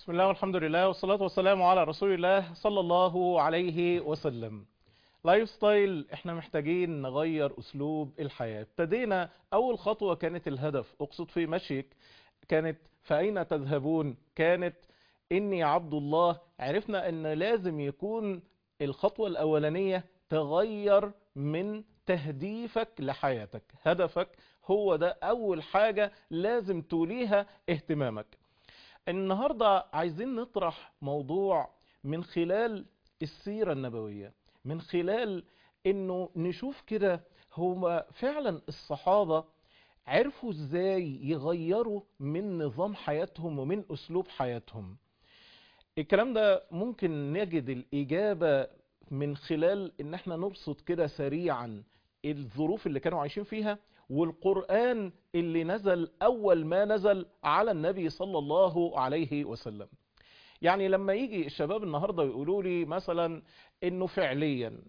بسم الله والحمد لله والصلاة والسلام على رسول الله صلى الله عليه وسلم لايف ستايل احنا محتاجين نغير اسلوب الحياة ابتدينا اول خطوة كانت الهدف اقصد في مشيك كانت فاين تذهبون كانت اني عبد الله عرفنا ان لازم يكون الخطوة الاولانية تغير من تهديفك لحياتك هدفك هو ده اول حاجة لازم توليها اهتمامك النهاردة عايزين نطرح موضوع من خلال السيرة النبوية من خلال انه نشوف كده هو فعلا الصحابة عرفوا ازاي يغيروا من نظام حياتهم ومن اسلوب حياتهم الكلام ده ممكن نجد الاجابة من خلال ان احنا نرصد كده سريعا الظروف اللي كانوا عايشين فيها والقرآن اللي نزل أول ما نزل على النبي صلى الله عليه وسلم يعني لما يجي الشباب النهاردة يقولوا لي مثلا انه فعليا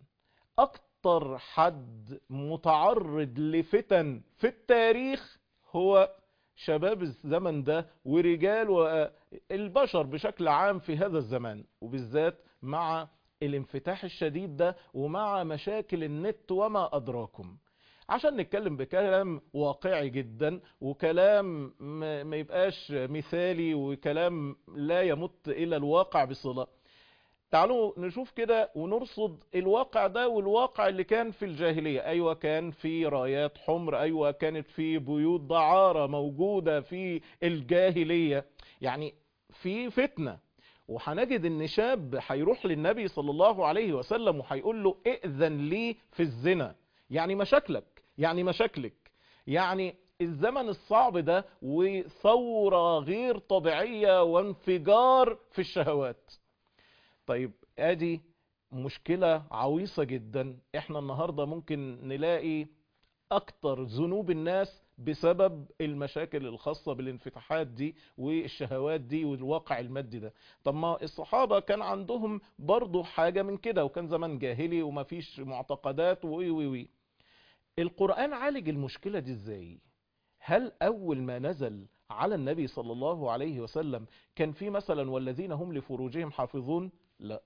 اكتر حد متعرض لفتن في التاريخ هو شباب الزمن ده ورجال والبشر بشكل عام في هذا الزمان وبالذات مع الانفتاح الشديد ده ومع مشاكل النت وما أدراكم عشان نتكلم بكلام واقعي جدا وكلام ما يبقاش مثالي وكلام لا يمت إلى الواقع بصلة تعالوا نشوف كده ونرصد الواقع ده والواقع اللي كان في الجاهلية أيوة كان في رايات حمر أيوة كانت في بيوت دعارة موجودة في الجاهلية يعني في فتنة وهنجد ان شاب هيروح للنبي صلى الله عليه وسلم وهيقول له ائذن لي في الزنا يعني مشاكلك يعني مشاكلك يعني الزمن الصعب ده وثورة غير طبيعية وانفجار في الشهوات طيب ادي مشكلة عويصة جدا احنا النهاردة ممكن نلاقي اكتر ذنوب الناس بسبب المشاكل الخاصة بالانفتاحات دي والشهوات دي والواقع المادي ده طب ما الصحابة كان عندهم برضو حاجة من كده وكان زمن جاهلي وما فيش معتقدات وي وي وي القرآن عالج المشكلة دي ازاي هل اول ما نزل على النبي صلى الله عليه وسلم كان في مثلا والذين هم لفروجهم حافظون لا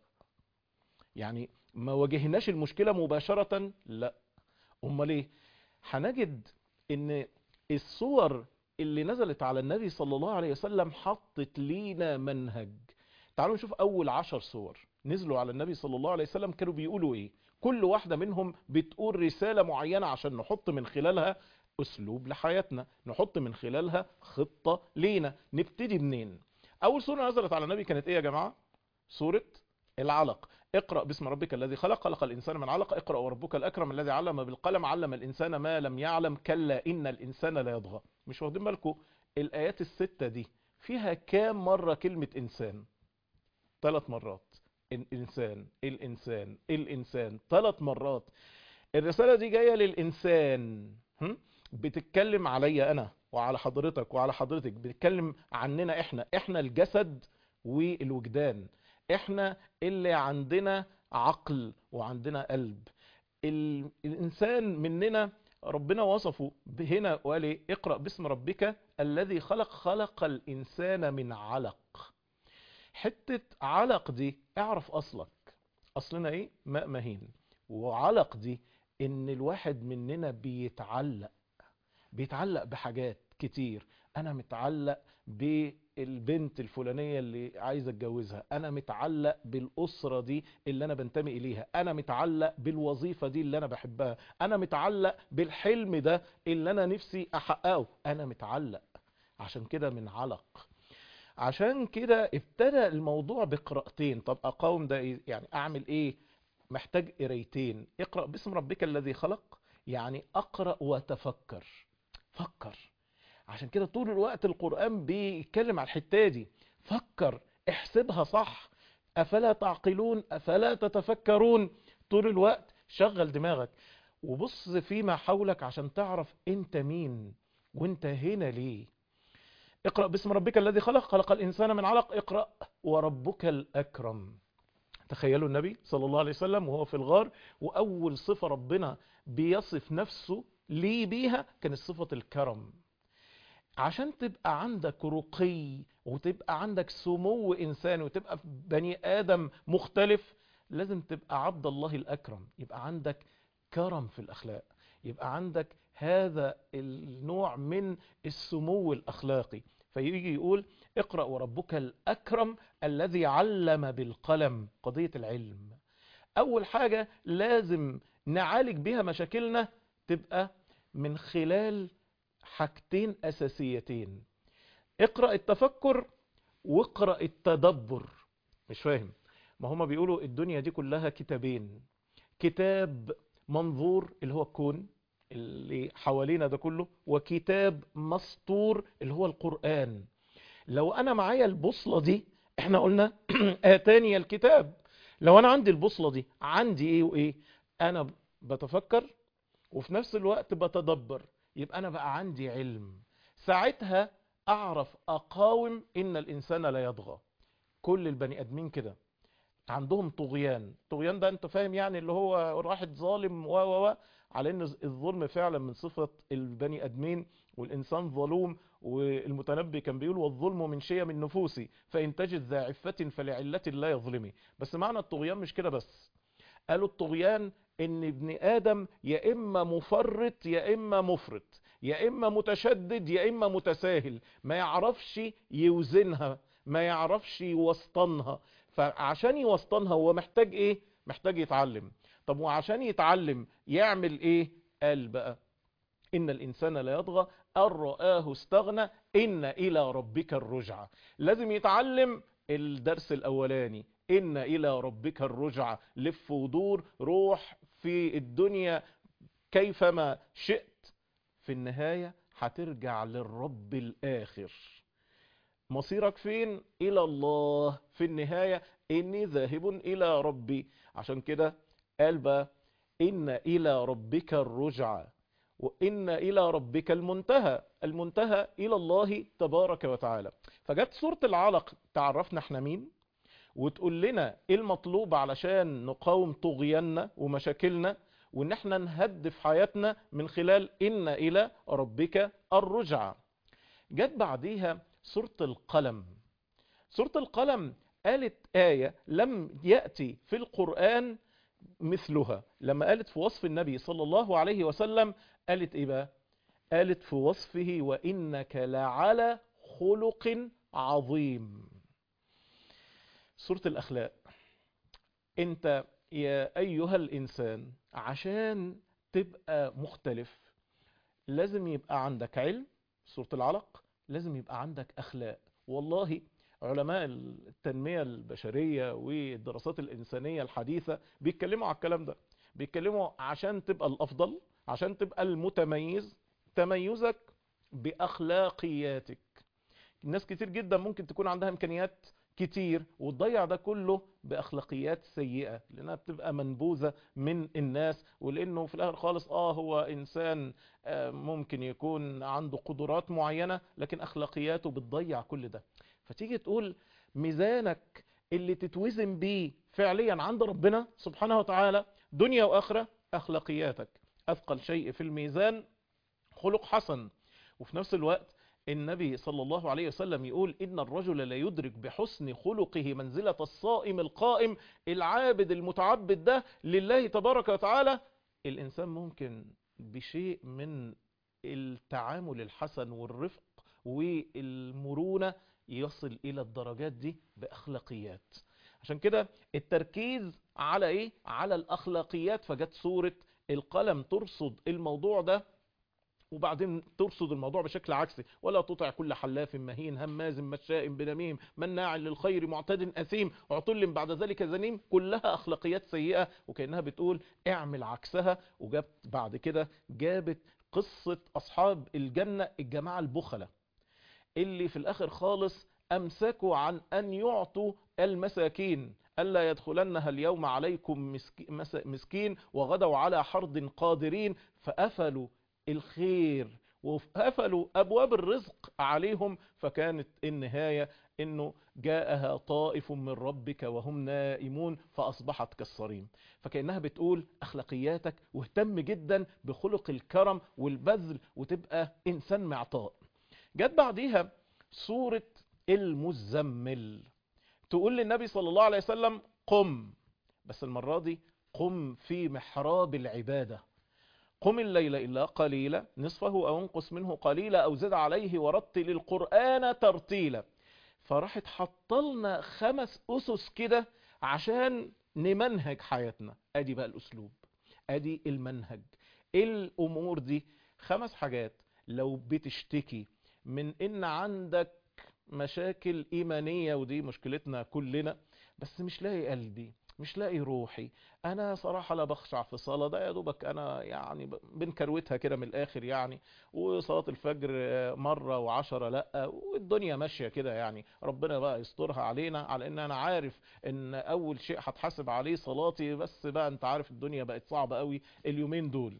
يعني ما واجهناش المشكلة مباشرة لا امال ايه هنجد ان الصور اللي نزلت على النبي صلى الله عليه وسلم حطت لينا منهج تعالوا نشوف اول عشر صور نزلوا على النبي صلى الله عليه وسلم كانوا بيقولوا ايه كل واحدة منهم بتقول رسالة معينة عشان نحط من خلالها اسلوب لحياتنا نحط من خلالها خطة لينا نبتدي منين اول سورة نزلت على النبي كانت ايه يا جماعة سورة العلق اقرأ باسم ربك الذي خلق خلق الإنسان من علق اقرأ وربك الأكرم الذي علم بالقلم علم الإنسان ما لم يعلم كلا إن الإنسان لا يطغى مش واخدين بالكم الآيات الستة دي فيها كام مرة كلمة إنسان ثلاث مرات الإنسان الإنسان الإنسان ثلاث مرات الرسالة دي جاية للإنسان بتتكلم عليا أنا وعلى حضرتك وعلى حضرتك بتتكلم عننا إحنا إحنا الجسد والوجدان احنا اللي عندنا عقل وعندنا قلب الانسان مننا ربنا وصفه هنا وقال ايه اقرأ باسم ربك الذي خلق خلق الانسان من علق حتة علق دي اعرف اصلك اصلنا ايه ماء مهين وعلق دي ان الواحد مننا بيتعلق بيتعلق بحاجات كتير انا متعلق بالبنت الفلانية اللي عايز اتجوزها انا متعلق بالاسرة دي اللي انا بنتمي اليها انا متعلق بالوظيفة دي اللي انا بحبها انا متعلق بالحلم ده اللي انا نفسي احققه انا متعلق عشان كده من علق عشان كده ابتدى الموضوع بقراءتين طب اقاوم ده إيه؟ يعني اعمل ايه محتاج قرايتين اقرأ باسم ربك الذي خلق يعني اقرأ وتفكر فكر عشان كده طول الوقت القرآن بيتكلم على الحتة دي فكر احسبها صح افلا تعقلون افلا تتفكرون طول الوقت شغل دماغك وبص فيما حولك عشان تعرف انت مين وانت هنا ليه اقرأ باسم ربك الذي خلق خلق الانسان من علق اقرأ وربك الاكرم تخيلوا النبي صلى الله عليه وسلم وهو في الغار واول صفة ربنا بيصف نفسه ليه بيها كانت صفة الكرم عشان تبقى عندك رقي وتبقى عندك سمو إنساني وتبقى بني آدم مختلف لازم تبقى عبد الله الأكرم يبقى عندك كرم في الأخلاق يبقى عندك هذا النوع من السمو الأخلاقي فيجي يقول اقرأ وربك الأكرم الذي علم بالقلم قضية العلم أول حاجة لازم نعالج بها مشاكلنا تبقى من خلال حاجتين أساسيتين اقرأ التفكر واقرأ التدبر مش فاهم ما هما بيقولوا الدنيا دي كلها كتابين كتاب منظور اللي هو الكون اللي حوالينا ده كله وكتاب مسطور اللي هو القرآن لو انا معايا البوصلة دي احنا قلنا اتاني الكتاب لو انا عندي البوصلة دي عندي ايه وايه انا بتفكر وفي نفس الوقت بتدبر يبقى انا بقى عندي علم ساعتها اعرف اقاوم ان الانسان لا يطغى كل البني ادمين كده عندهم طغيان طغيان ده انت فاهم يعني اللي هو واحد ظالم و و و على ان الظلم فعلا من صفة البني ادمين والانسان ظلوم والمتنبي كان بيقول والظلم من شيء من نفوسي فان تجد ذا عفة فلعلة لا يظلمي بس معنى الطغيان مش كده بس قالوا الطغيان ان ابن ادم يا اما مفرط يا اما مفرط يا اما متشدد يا اما متساهل ما يعرفش يوزنها ما يعرفش يوسطنها فعشان يوسطنها هو محتاج ايه محتاج يتعلم طب وعشان يتعلم يعمل ايه قال بقى ان الانسان لا يطغى ان رآه استغنى ان الى ربك الرجعة لازم يتعلم الدرس الاولاني ان الى ربك الرجعة لف ودور روح في الدنيا كيفما شئت في النهاية هترجع للرب الاخر مصيرك فين الى الله في النهاية اني ذاهب الى ربي عشان كده قال بقى ان الى ربك الرجعة وان الى ربك المنتهى المنتهى الى الله تبارك وتعالى فجت سورة العلق تعرفنا احنا مين وتقول لنا ايه المطلوب علشان نقاوم طغياننا ومشاكلنا وان احنا نهدف حياتنا من خلال ان الى ربك الرجعة جت بعديها سورة القلم سورة القلم قالت آية لم يأتي في القرآن مثلها لما قالت في وصف النبي صلى الله عليه وسلم قالت إيه بقى قالت في وصفه وإنك لعلى خلق عظيم سورة الأخلاق انت يا أيها الإنسان عشان تبقى مختلف لازم يبقى عندك علم سورة العلق لازم يبقى عندك أخلاق والله علماء التنمية البشرية والدراسات الإنسانية الحديثة بيتكلموا على الكلام ده بيتكلموا عشان تبقى الأفضل عشان تبقى المتميز تميزك بأخلاقياتك الناس كتير جدا ممكن تكون عندها إمكانيات كتير وتضيع ده كله بأخلاقيات سيئة لأنها بتبقى منبوذة من الناس ولأنه في الآخر خالص آه هو إنسان آه ممكن يكون عنده قدرات معينة لكن أخلاقياته بتضيع كل ده فتيجي تقول ميزانك اللي تتوزن بيه فعليا عند ربنا سبحانه وتعالى دنيا وآخرة أخلاقياتك أثقل شيء في الميزان خلق حسن وفي نفس الوقت النبي صلى الله عليه وسلم يقول إن الرجل لا يدرك بحسن خلقه منزلة الصائم القائم العابد المتعبد ده لله تبارك وتعالى الإنسان ممكن بشيء من التعامل الحسن والرفق والمرونة يصل إلى الدرجات دي بأخلاقيات عشان كده التركيز على إيه؟ على الأخلاقيات فجت سورة القلم ترصد الموضوع ده وبعدين ترصد الموضوع بشكل عكسي ولا تطع كل حلاف مهين هماز مشاء بنميم مناع للخير معتد أثيم عطل بعد ذلك زنيم كلها أخلاقيات سيئة وكأنها بتقول اعمل عكسها وجابت بعد كده جابت قصة أصحاب الجنة الجماعة البخلة اللي في الآخر خالص أمسكوا عن أن يعطوا المساكين ألا يدخلنها اليوم عليكم مسكين وغدوا على حرد قادرين فأفلوا الخير وقفلوا أبواب الرزق عليهم فكانت النهاية أنه جاءها طائف من ربك وهم نائمون فأصبحت كالصريم فكأنها بتقول أخلاقياتك واهتم جدا بخلق الكرم والبذل وتبقى إنسان معطاء جت بعديها سورة المزمل تقول للنبي صلى الله عليه وسلم قم بس المرة دي قم في محراب العبادة قم الليل إلا قليلا نصفه أو انقص منه قليلا أو زد عليه ورتل القرآن ترتيلا فراحت حطلنا خمس أسس كده عشان نمنهج حياتنا ادي بقى الأسلوب ادي المنهج الأمور دي خمس حاجات لو بتشتكي من ان عندك مشاكل إيمانية ودي مشكلتنا كلنا بس مش لاقي قلبي مش لاقي روحي انا صراحة لا بخشع في الصلاة ده يا دوبك انا يعني بنكروتها كده من الاخر يعني وصلاة الفجر مرة وعشرة لا والدنيا ماشية كده يعني ربنا بقى يسترها علينا على ان انا عارف ان اول شيء هتحاسب عليه صلاتي بس بقى انت عارف الدنيا بقت صعبة قوي اليومين دول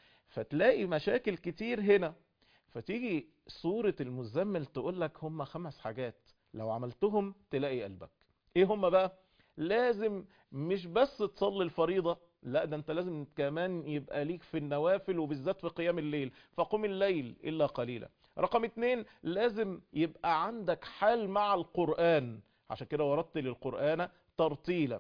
فتلاقي مشاكل كتير هنا فتيجي سورة المزمل تقول لك هم خمس حاجات لو عملتهم تلاقي قلبك ايه هم بقى لازم مش بس تصلي الفريضة لا ده انت لازم كمان يبقى ليك في النوافل وبالذات في قيام الليل فقم الليل إلا قليلا رقم اتنين لازم يبقى عندك حال مع القرآن عشان كده وردت للقرآن ترتيلا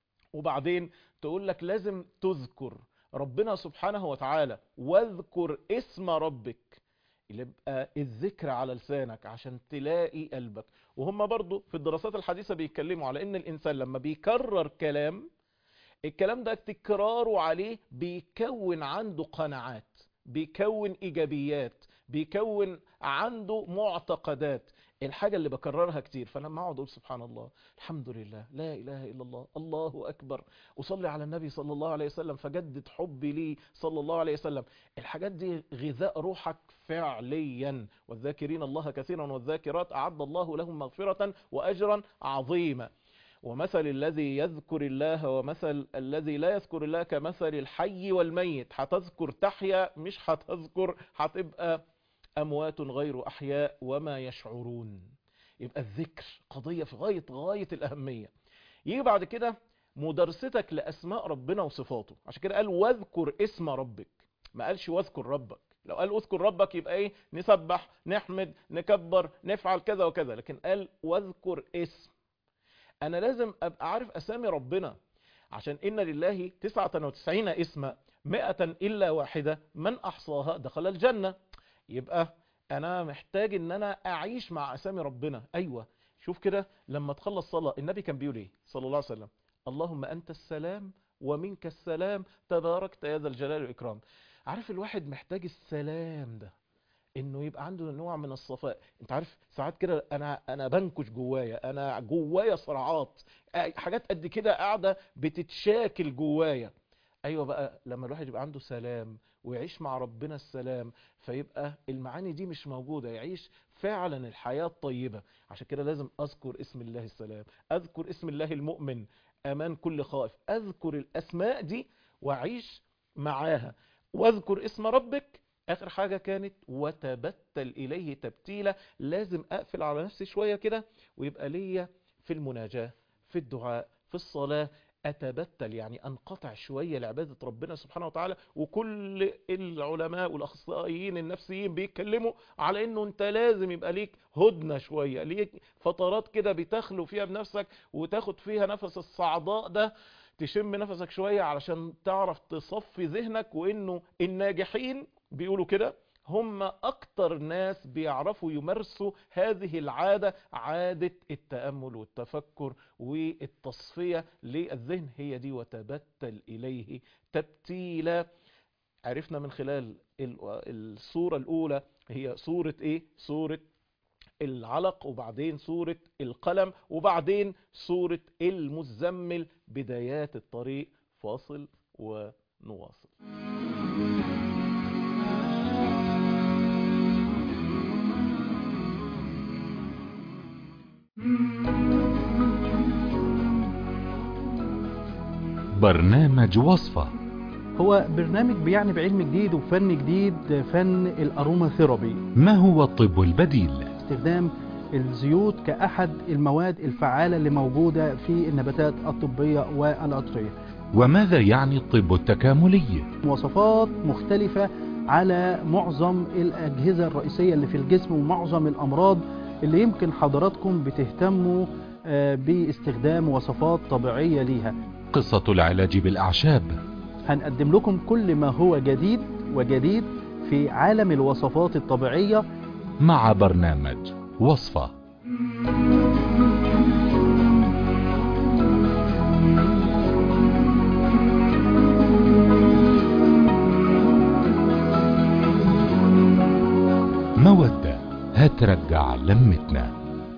وبعدين تقول لك لازم تذكر ربنا سبحانه وتعالى واذكر اسم ربك يبقى الذكر على لسانك عشان تلاقي قلبك وهم برضو في الدراسات الحديثة بيتكلموا على ان الانسان لما بيكرر كلام الكلام ده تكراره عليه بيكون عنده قناعات بيكون ايجابيات بيكون عنده معتقدات الحاجة اللي بكررها كتير فلما اقعد اقول سبحان الله الحمد لله لا اله الا الله الله اكبر وصلي على النبي صلى الله عليه وسلم فجدد حبي ليه صلى الله عليه وسلم الحاجات دي غذاء روحك فعليا والذاكرين الله كثيرا والذاكرات اعد الله لهم مغفرة واجرا عظيما ومثل الذي يذكر الله ومثل الذي لا يذكر الله كمثل الحي والميت هتذكر تحيا مش هتذكر هتبقى أموات غير أحياء وما يشعرون يبقى الذكر قضية في غاية غاية الأهمية يجي بعد كده مدرستك لأسماء ربنا وصفاته عشان كده قال واذكر اسم ربك ما قالش واذكر ربك لو قال اذكر ربك يبقى ايه نسبح نحمد نكبر نفعل كذا وكذا لكن قال واذكر اسم انا لازم ابقى عارف اسامي ربنا عشان ان لله 99 اسما 100 الا واحدة من احصاها دخل الجنة يبقى انا محتاج ان انا اعيش مع اسامي ربنا ايوه شوف كده لما تخلص صلاة النبي كان بيقول ايه صلى الله عليه وسلم اللهم انت السلام ومنك السلام تباركت يا ذا الجلال والاكرام عارف الواحد محتاج السلام ده انه يبقى عنده نوع من الصفاء انت عارف ساعات كده انا انا بنكش جوايا انا جوايا صراعات حاجات قد كده قاعده بتتشاكل جوايا ايوه بقى لما الواحد يبقى عنده سلام ويعيش مع ربنا السلام فيبقى المعاني دي مش موجودة يعيش فعلا الحياة الطيبة عشان كده لازم اذكر اسم الله السلام اذكر اسم الله المؤمن امان كل خائف اذكر الاسماء دي واعيش معاها واذكر اسم ربك اخر حاجة كانت وتبتل اليه تبتيلة لازم اقفل على نفسي شوية كده ويبقى ليا في المناجاة في الدعاء في الصلاة أتبتل يعني أنقطع شوية لعبادة ربنا سبحانه وتعالى وكل العلماء والأخصائيين النفسيين بيتكلموا على أنه أنت لازم يبقى ليك هدنة شوية ليك فترات كده بتخلو فيها بنفسك وتاخد فيها نفس الصعداء ده تشم نفسك شوية علشان تعرف تصفي ذهنك وأنه الناجحين بيقولوا كده هم اكتر ناس بيعرفوا يمارسوا هذه العادة عادة التأمل والتفكر والتصفية للذهن هي دي وتبتل اليه تبتيلا عرفنا من خلال الصورة الاولى هي صورة ايه صورة العلق وبعدين صورة القلم وبعدين صورة المزمل بدايات الطريق فاصل ونواصل برنامج وصفة هو برنامج بيعني بعلم جديد وفن جديد فن الأروما ثيرابي ما هو الطب البديل؟ استخدام الزيوت كأحد المواد الفعالة اللي موجودة في النباتات الطبية والعطرية وماذا يعني الطب التكاملي؟ مواصفات مختلفة على معظم الأجهزة الرئيسية اللي في الجسم ومعظم الأمراض اللي يمكن حضراتكم بتهتموا آه، باستخدام وصفات طبيعية ليها قصة العلاج بالأعشاب هنقدم لكم كل ما هو جديد وجديد في عالم الوصفات الطبيعية مع برنامج وصفة مودة هترجع لمتنا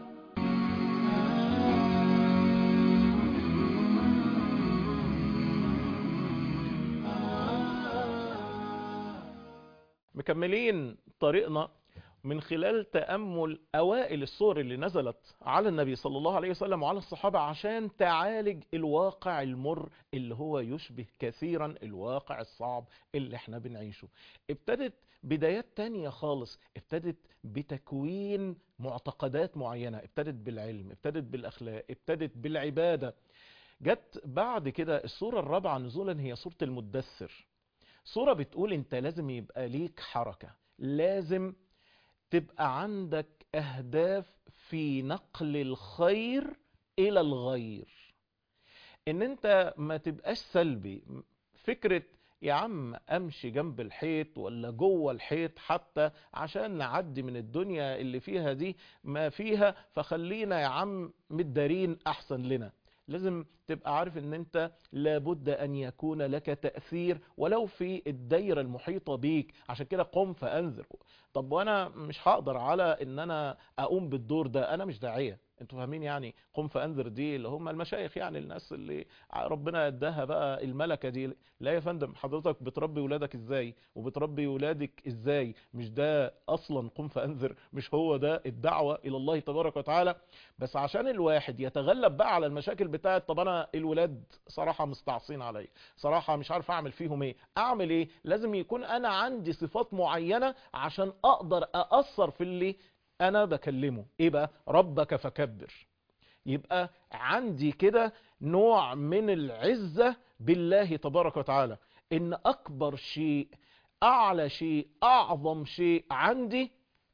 مكملين طريقنا من خلال تأمل أوائل الصور اللي نزلت على النبي صلى الله عليه وسلم وعلى الصحابة عشان تعالج الواقع المر اللي هو يشبه كثيرا الواقع الصعب اللي احنا بنعيشه ابتدت بدايات تانية خالص ابتدت بتكوين معتقدات معينة ابتدت بالعلم ابتدت بالأخلاق ابتدت بالعبادة جت بعد كده الصورة الرابعة نزولا هي صورة المدثر صورة بتقول انت لازم يبقى ليك حركة لازم تبقى عندك اهداف في نقل الخير الى الغير ان انت ما تبقاش سلبي فكرة يا عم امشي جنب الحيط ولا جوه الحيط حتى عشان نعدي من الدنيا اللي فيها دي ما فيها فخلينا يا عم متدارين احسن لنا لازم تبقى عارف ان انت لابد ان يكون لك تأثير ولو في الدايرة المحيطة بيك عشان كده قم فانذر طب وانا مش هقدر على ان انا اقوم بالدور ده انا مش داعية انتوا فاهمين يعني قم فانذر دي اللي هم المشايخ يعني الناس اللي ربنا اداها بقى الملكة دي لا يا فندم حضرتك بتربي ولادك ازاي وبتربي ولادك ازاي مش ده اصلا قم فانذر مش هو ده الدعوة الى الله تبارك وتعالى بس عشان الواحد يتغلب بقى على المشاكل بتاعت طب انا الولاد صراحة مستعصين عليا صراحة مش عارف اعمل فيهم ايه اعمل ايه لازم يكون انا عندي صفات معينة عشان اقدر اأثر في اللي انا بكلمه ايه بقى ربك فكبر يبقى عندي كده نوع من العزة بالله تبارك وتعالى ان اكبر شيء اعلى شيء اعظم شيء عندي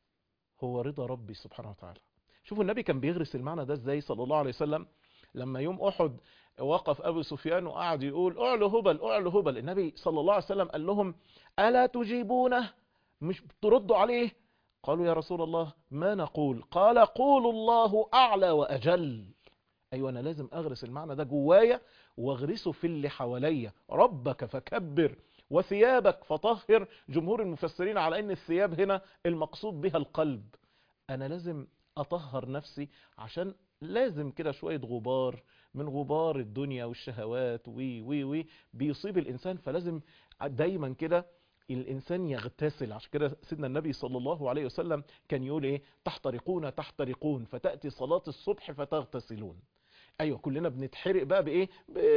هو رضا ربي سبحانه وتعالى شوفوا النبي كان بيغرس المعنى ده ازاي صلى الله عليه وسلم لما يوم احد وقف ابو سفيان وقعد يقول اعلو هبل اعلو هبل النبي صلى الله عليه وسلم قال لهم الا تجيبونه مش تردوا عليه قالوا يا رسول الله ما نقول قال قولوا الله اعلى واجل ايوه انا لازم اغرس المعنى ده جوايا واغرسه في اللي حواليا ربك فكبر وثيابك فطهر جمهور المفسرين على ان الثياب هنا المقصود بها القلب انا لازم اطهر نفسي عشان لازم كده شوية غبار من غبار الدنيا والشهوات وي وي وي بيصيب الانسان فلازم دايما كده الانسان يغتسل عشان كده سيدنا النبي صلى الله عليه وسلم كان يقول ايه تحترقون تحترقون فتأتي صلاة الصبح فتغتسلون ايوه كلنا بنتحرق بقى بايه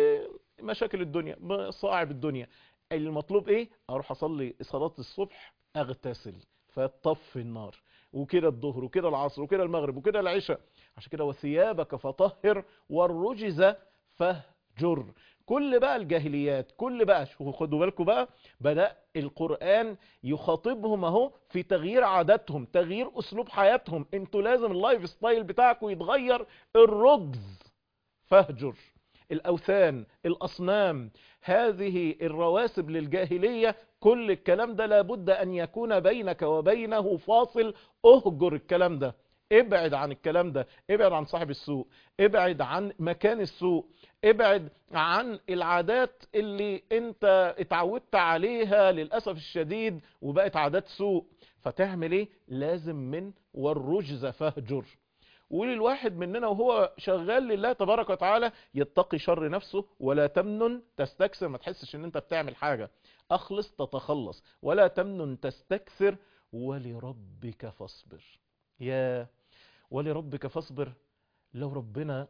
بمشاكل الدنيا بصاعب الدنيا المطلوب ايه اروح اصلي صلاة الصبح اغتسل فتطفي النار وكده الظهر وكده العصر وكده المغرب وكده العشاء عشان كده وثيابك فطهر والرجز فهجر كل بقى الجاهليات كل بقى شوفوا خدوا بالكم بقى بدأ القرآن يخاطبهم اهو في تغيير عاداتهم تغيير اسلوب حياتهم انتوا لازم اللايف ستايل بتاعكم يتغير الرجز فهجر الاوثان الاصنام هذه الرواسب للجاهلية كل الكلام ده لابد ان يكون بينك وبينه فاصل اهجر الكلام ده ابعد عن الكلام ده ابعد عن صاحب السوق ابعد عن مكان السوق ابعد عن العادات اللي انت اتعودت عليها للأسف الشديد وبقت عادات سوء فتعمل ايه لازم من والرجز فهجر وللواحد مننا وهو شغال لله تبارك وتعالى يتقي شر نفسه ولا تمنن تستكثر ما تحسش ان انت بتعمل حاجة اخلص تتخلص ولا تمنن تستكثر ولربك فاصبر يا ولربك فاصبر لو ربنا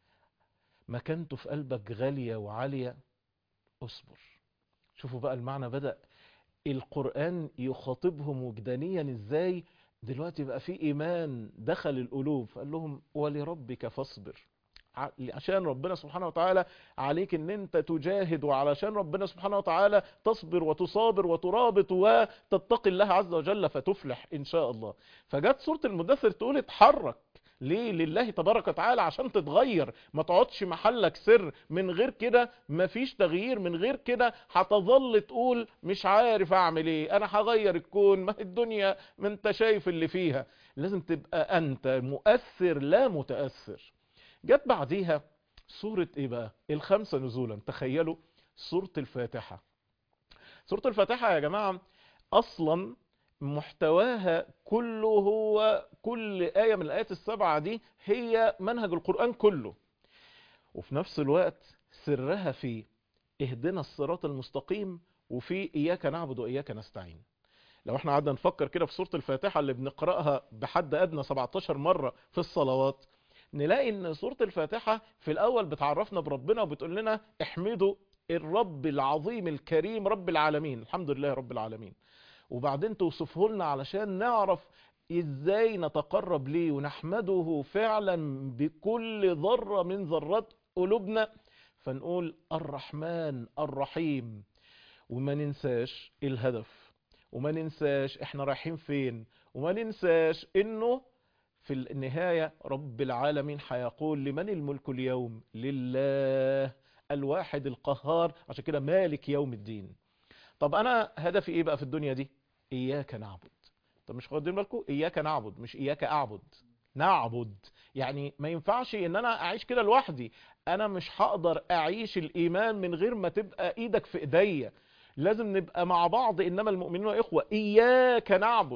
مكانته في قلبك غالية وعالية اصبر شوفوا بقى المعنى بدأ القرآن يخاطبهم وجدانيا ازاي دلوقتي بقى في ايمان دخل القلوب فقال لهم ولربك فاصبر ع- عشان ربنا سبحانه وتعالى عليك ان انت تجاهد وعلشان ربنا سبحانه وتعالى تصبر وتصابر وترابط وتتقي الله عز وجل فتفلح ان شاء الله فجت سورة المدثر تقول اتحرك ليه لله تبارك وتعالى عشان تتغير ما تقعدش محلك سر من غير كده مفيش تغيير من غير كده هتظل تقول مش عارف اعمل ايه انا هغير الكون ما هي الدنيا ما انت شايف اللي فيها لازم تبقى انت مؤثر لا متأثر جت بعديها سورة ايه بقى الخمسة نزولا تخيلوا سورة الفاتحة سورة الفاتحة يا جماعة اصلا محتواها كله هو كل آية من الآيات السبعة دي هي منهج القرآن كله وفي نفس الوقت سرها في اهدنا الصراط المستقيم وفي إياك نعبد وإياك نستعين لو احنا قعدنا نفكر كده في سورة الفاتحة اللي بنقرأها بحد أدنى 17 مرة في الصلوات نلاقي ان سورة الفاتحة في الأول بتعرفنا بربنا وبتقول لنا احمدوا الرب العظيم الكريم رب العالمين الحمد لله رب العالمين وبعدين توصفه لنا علشان نعرف ازاي نتقرب ليه ونحمده فعلا بكل ذرة من ذرات قلوبنا فنقول الرحمن الرحيم وما ننساش الهدف وما ننساش احنا رايحين فين وما ننساش انه في النهاية رب العالمين هيقول لمن الملك اليوم لله الواحد القهار عشان كده مالك يوم الدين طب انا هدفي ايه بقى في الدنيا دي اياك نعبد طب مش واخدين بالكم اياك نعبد مش اياك اعبد نعبد يعني ما ينفعش ان انا اعيش كده لوحدي انا مش هقدر اعيش الايمان من غير ما تبقى ايدك في ايديا لازم نبقى مع بعض انما المؤمنون اخوة اياك نعبد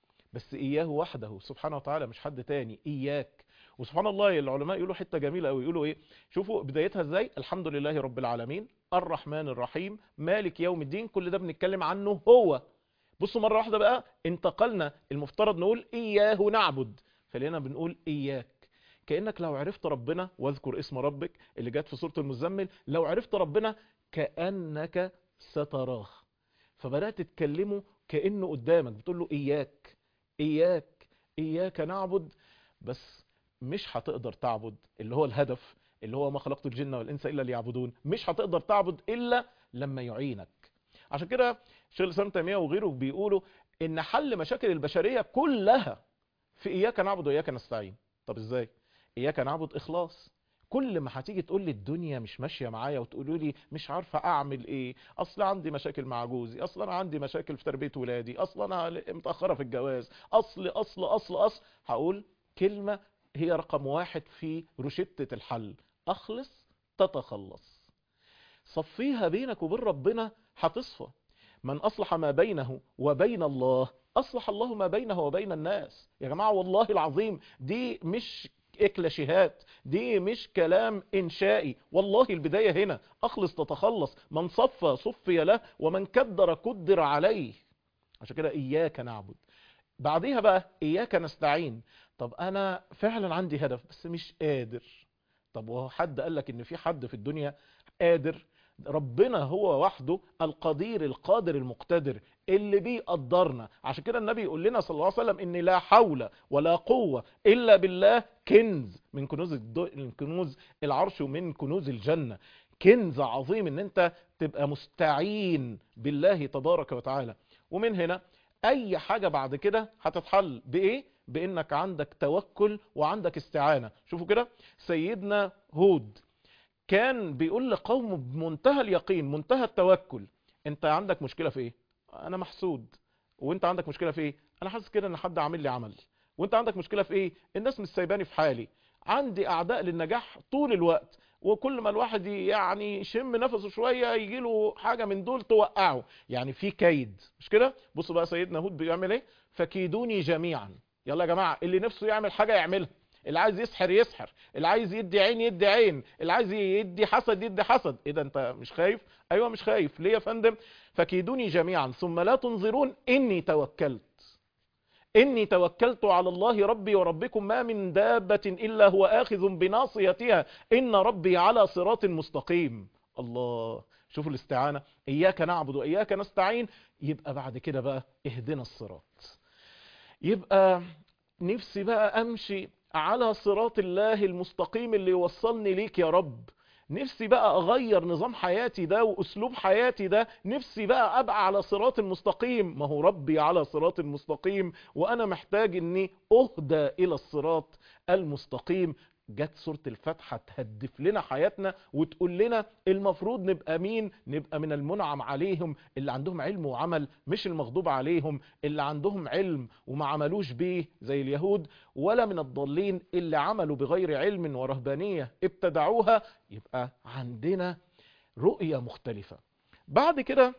بس اياه وحده سبحانه وتعالى مش حد تاني اياك وسبحان الله العلماء يقولوا حتة جميلة قوي يقولوا ايه شوفوا بدايتها ازاي الحمد لله رب العالمين الرحمن الرحيم مالك يوم الدين كل ده بنتكلم عنه هو بصوا مرة واحدة بقى انتقلنا المفترض نقول اياه نعبد فلقينا بنقول اياك كأنك لو عرفت ربنا واذكر اسم ربك اللي جت في سورة المزمل لو عرفت ربنا كأنك ستراه فبدأت تتكلمه كأنه قدامك بتقول له إياك إياك إياك نعبد بس مش هتقدر تعبد اللي هو الهدف اللي هو ما خلقت الجن والإنس إلا ليعبدون مش هتقدر تعبد إلا لما يعينك عشان كده شيخ الإسلام تيمية وغيره بيقولوا إن حل مشاكل البشرية كلها في إياك نعبد وإياك نستعين طب إزاي إياك نعبد إخلاص كل ما هتيجي تقول لي الدنيا مش ماشيه معايا وتقولوا لي مش عارفه اعمل ايه اصل عندي مشاكل مع جوزي اصل انا عندي مشاكل في تربيه ولادي اصل انا متاخره في الجواز اصل اصل اصل اصل هقول كلمه هي رقم واحد في روشته الحل اخلص تتخلص صفيها بينك وبين ربنا هتصفى من اصلح ما بينه وبين الله اصلح الله ما بينه وبين الناس يا جماعه والله العظيم دي مش اكلاشيهات دي مش كلام انشائي والله البداية هنا اخلص تتخلص من صفى صفي له ومن كدر كدر عليه عشان كده اياك نعبد بعديها بقى اياك نستعين طب انا فعلا عندي هدف بس مش قادر طب وهو حد قال لك ان في حد في الدنيا قادر ربنا هو وحده القدير القادر المقتدر اللي بيقدرنا عشان كده النبي يقول لنا صلى الله عليه وسلم ان لا حول ولا قوة الا بالله كنز من كنوز الدو... من كنوز العرش ومن كنوز الجنة كنز عظيم ان انت تبقى مستعين بالله تبارك وتعالى ومن هنا اي حاجة بعد كده هتتحل بايه بانك عندك توكل وعندك استعانة شوفوا كده سيدنا هود كان بيقول لقومه بمنتهى اليقين منتهى التوكل انت عندك مشكلة في ايه انا محسود وانت عندك مشكلة في ايه انا حاسس كده ان حد عامل لي عمل وانت عندك مشكلة في ايه الناس مش سايباني في حالي عندي اعداء للنجاح طول الوقت وكل ما الواحد يعني يشم نفسه شوية يجي له حاجة من دول توقعه يعني في كيد مش كده بصوا بقى سيدنا هود بيعمل ايه فكيدوني جميعا يلا يا جماعة اللي نفسه يعمل حاجة يعملها اللي عايز يسحر يسحر اللي عايز يدي عين يدي عين اللي عايز يدي حسد يدي حسد ايه ده انت مش خايف ايوه مش خايف ليه يا فندم فكيدوني جميعا ثم لا تنظرون اني توكلت اني توكلت على الله ربي وربكم ما من دابة الا هو اخذ بناصيتها ان ربي على صراط مستقيم الله شوفوا الاستعانة اياك نعبد واياك نستعين يبقى بعد كده بقى اهدنا الصراط يبقى نفسي بقى امشي على صراط الله المستقيم اللي يوصلني ليك يا رب نفسي بقى اغير نظام حياتي ده واسلوب حياتي ده نفسي بقى ابقى على صراط المستقيم ما هو ربي على صراط المستقيم وانا محتاج اني اهدى الى الصراط المستقيم جت سورة الفاتحة تهدف لنا حياتنا وتقول لنا المفروض نبقى مين نبقى من المنعم عليهم اللي عندهم علم وعمل مش المغضوب عليهم اللي عندهم علم وما عملوش بيه زي اليهود ولا من الضالين اللي عملوا بغير علم ورهبانية ابتدعوها يبقى عندنا رؤية مختلفة بعد كده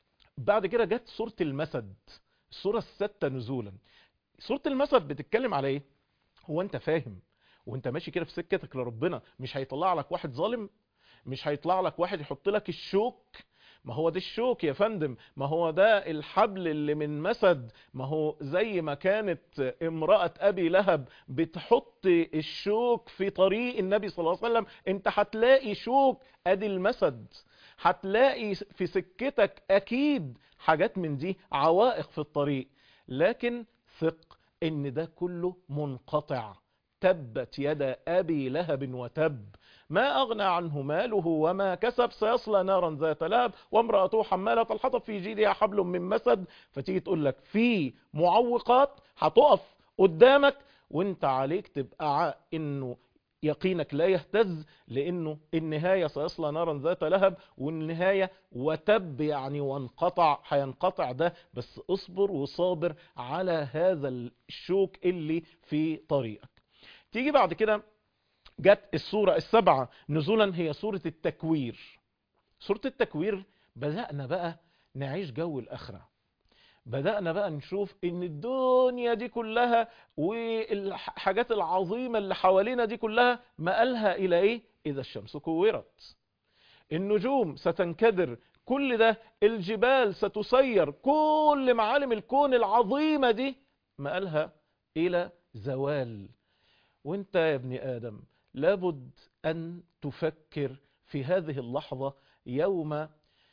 بعد كده جت سورة المسد السورة الستة نزولا سورة المسد بتتكلم على ايه هو انت فاهم وانت ماشي كده في سكتك لربنا مش هيطلع لك واحد ظالم مش هيطلع لك واحد يحط لك الشوك ما هو ده الشوك يا فندم ما هو ده الحبل اللي من مسد ما هو زي ما كانت امرأة ابي لهب بتحط الشوك في طريق النبي صلى الله عليه وسلم انت هتلاقي شوك ادي المسد هتلاقي في سكتك اكيد حاجات من دي عوائق في الطريق لكن ثق ان ده كله منقطع تبت يد أبي لهب وتب ما أغنى عنه ماله وما كسب سيصلى نارا ذات لهب وامرأته حمالة الحطب في جيدها حبل من مسد فتيجي تقول لك في معوقات هتقف قدامك وانت عليك تبقى انه يقينك لا يهتز لانه النهاية سيصلى نارا ذات لهب والنهاية وتب يعني وانقطع هينقطع ده بس اصبر وصابر على هذا الشوك اللي في طريقك تيجي بعد كده جت السورة السبعة نزولا هي سورة التكوير سورة التكوير بدأنا بقى نعيش جو الآخرة بدأنا بقى نشوف ان الدنيا دي كلها والحاجات العظيمة اللي حوالينا دي كلها مقالها الى ايه اذا الشمس كورت النجوم ستنكدر كل ده الجبال ستسير كل معالم الكون العظيمة دي مقالها الى زوال وانت يا ابن آدم لابد أن تفكر في هذه اللحظة يوم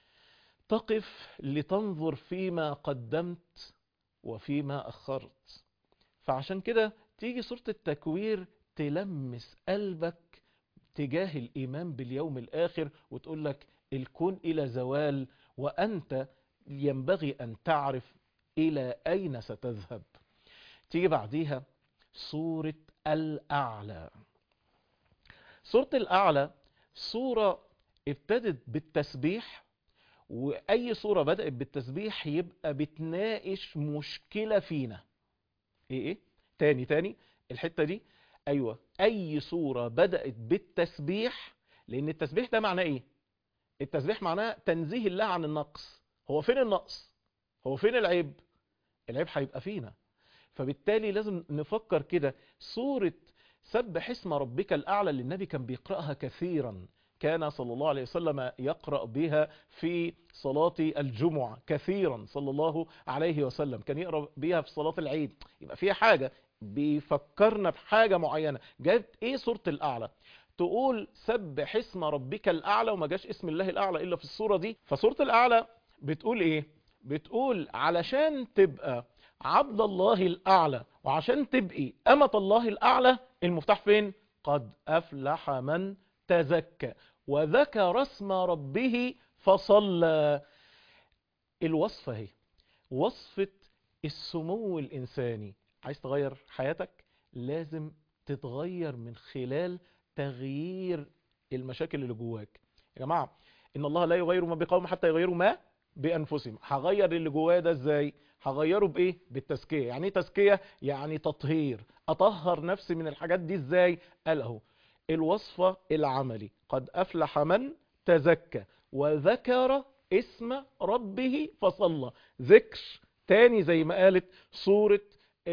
تقف لتنظر فيما قدمت وفيما أخرت فعشان كده تيجي سورة التكوير تلمس قلبك تجاه الإيمان باليوم الآخر وتقول لك الكون إلى زوال وأنت ينبغي أن تعرف إلى أين ستذهب تيجي بعديها سورة الأعلى سورة الأعلى سورة ابتدت بالتسبيح وأي سورة بدأت بالتسبيح يبقى بتناقش مشكلة فينا إيه إيه؟ تاني تاني الحتة دي أيوة أي سورة بدأت بالتسبيح لأن التسبيح ده معناه إيه التسبيح معناه تنزيه الله عن النقص هو فين النقص هو فين العيب العيب هيبقى فينا فبالتالي لازم نفكر كده سورة سبح اسم ربك الأعلى اللي النبي كان بيقرأها كثيرا كان صلى الله عليه وسلم يقرأ بها في صلاة الجمعة كثيرا صلى الله عليه وسلم كان يقرأ بها في صلاة العيد يبقى فيها حاجة بيفكرنا بحاجة معينة جابت ايه سورة الأعلى تقول سبح اسم ربك الأعلى وما جاش اسم الله الأعلى إلا في الصورة دي فسورة الأعلى بتقول ايه بتقول علشان تبقى عبد الله الأعلى وعشان تبقي أمة الله الأعلى المفتاح فين قد أفلح من تزكى وذكر اسم ربه فصلى الوصفة هي وصفة السمو الإنساني عايز تغير حياتك لازم تتغير من خلال تغيير المشاكل اللي جواك يا جماعة إن الله لا يغير ما بقوم حتى يغيروا ما بأنفسهم هغير اللي جوايا ده إزاي هغيره بايه بالتزكيه يعني ايه تزكيه يعني تطهير اطهر نفسي من الحاجات دي ازاي قال اهو الوصفه العملي قد افلح من تزكى وذكر اسم ربه فصلى ذكر تاني زي ما قالت سوره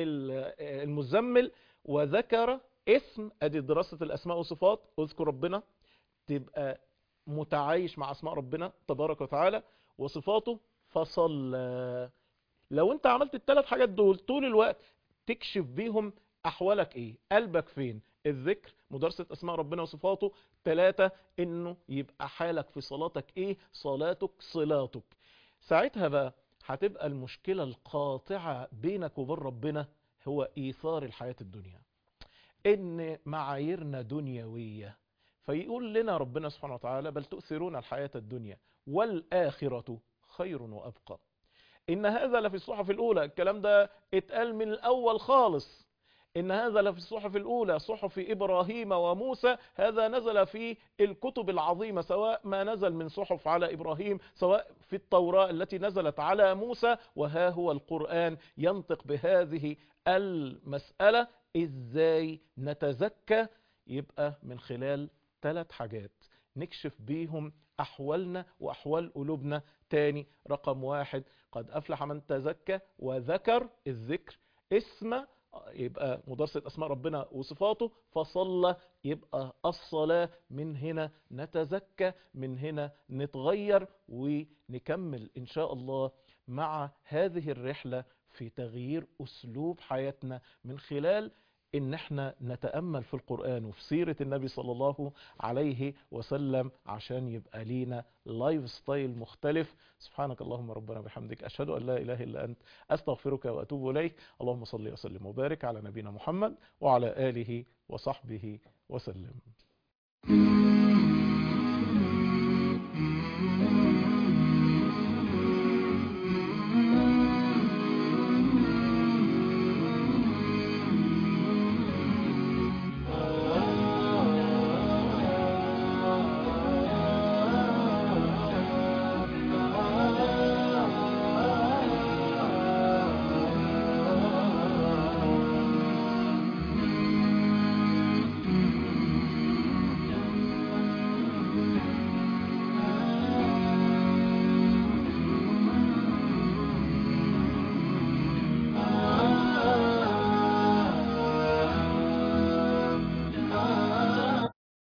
المزمل وذكر اسم ادي دراسه الاسماء والصفات اذكر ربنا تبقى متعايش مع اسماء ربنا تبارك وتعالى وصفاته فصلى لو انت عملت الثلاث حاجات دول طول الوقت تكشف بيهم احوالك ايه قلبك فين الذكر مدرسة اسماء ربنا وصفاته ثلاثة انه يبقى حالك في صلاتك ايه صلاتك صلاتك ساعتها بقى هتبقى المشكلة القاطعة بينك وبين ربنا هو ايثار الحياة الدنيا ان معاييرنا دنيوية فيقول لنا ربنا سبحانه وتعالى بل تؤثرون الحياة الدنيا والآخرة خير وأبقى إن هذا لفي الصحف الأولى الكلام ده اتقال من الأول خالص إن هذا لفي الصحف الأولى صحف إبراهيم وموسى هذا نزل في الكتب العظيمة سواء ما نزل من صحف على إبراهيم سواء في التوراة التي نزلت على موسى وها هو القرآن ينطق بهذه المسألة إزاي نتزكى يبقى من خلال ثلاث حاجات نكشف بيهم أحوالنا وأحوال قلوبنا تاني رقم واحد قد أفلح من تزكى وذكر الذكر اسم يبقى مدرسة أسماء ربنا وصفاته فصلى يبقى الصلاة من هنا نتزكى من هنا نتغير ونكمل إن شاء الله مع هذه الرحلة في تغيير أسلوب حياتنا من خلال ان احنا نتأمل في القرآن وفي سيرة النبي صلى الله عليه وسلم عشان يبقى لينا لايف ستايل مختلف سبحانك اللهم ربنا بحمدك اشهد ان لا اله الا انت استغفرك واتوب اليك اللهم صل وسلم وبارك على نبينا محمد وعلى اله وصحبه وسلم